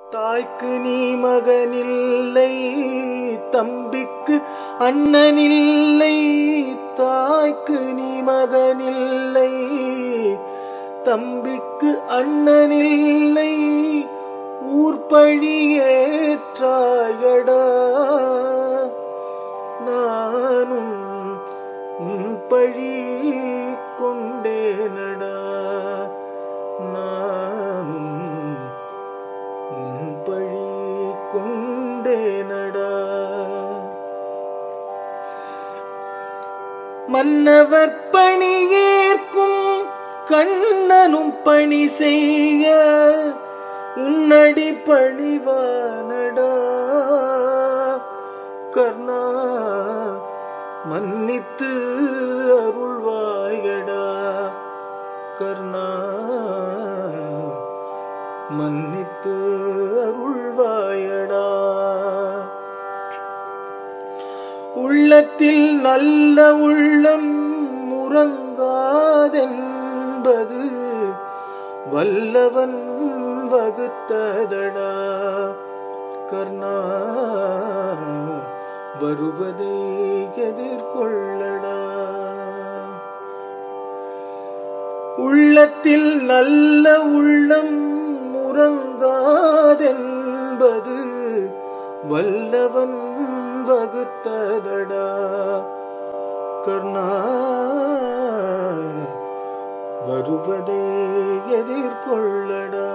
தாய்க்கு நீ மகனில்லை தம்பிக்கு அண்ணனில்லை தாய்க்கு நீ மகனில்லை தம்பிக்கு அண்ணனில்லை ஊர்பழி ஏற்றாயடா நானும் உன் பழி கொண்டேனடா நானும் உன் பழி கொண்டேனடா மன்னவர் பணி ஏற்கும் கண்ணனும் பணி செய்ய உன்னடி பணிவானடா கர்ணா மன்னித்து அருள்வாயடா கர்ணா மன்னித்து அருள்வாயடா உள்ளத்தில் நல்ல உள்ளம் முறங்காதென்பது வல்லவன் வகுத்ததடா கர்ணா வருவதை எதிர்கொள்ளடா உள்ளத்தில் நல்ல உள்ளம் முறங்காதென்பது வல்லவன் வகுத்ததடா கர்ணா வருவதை எதிர்கொள்ளடா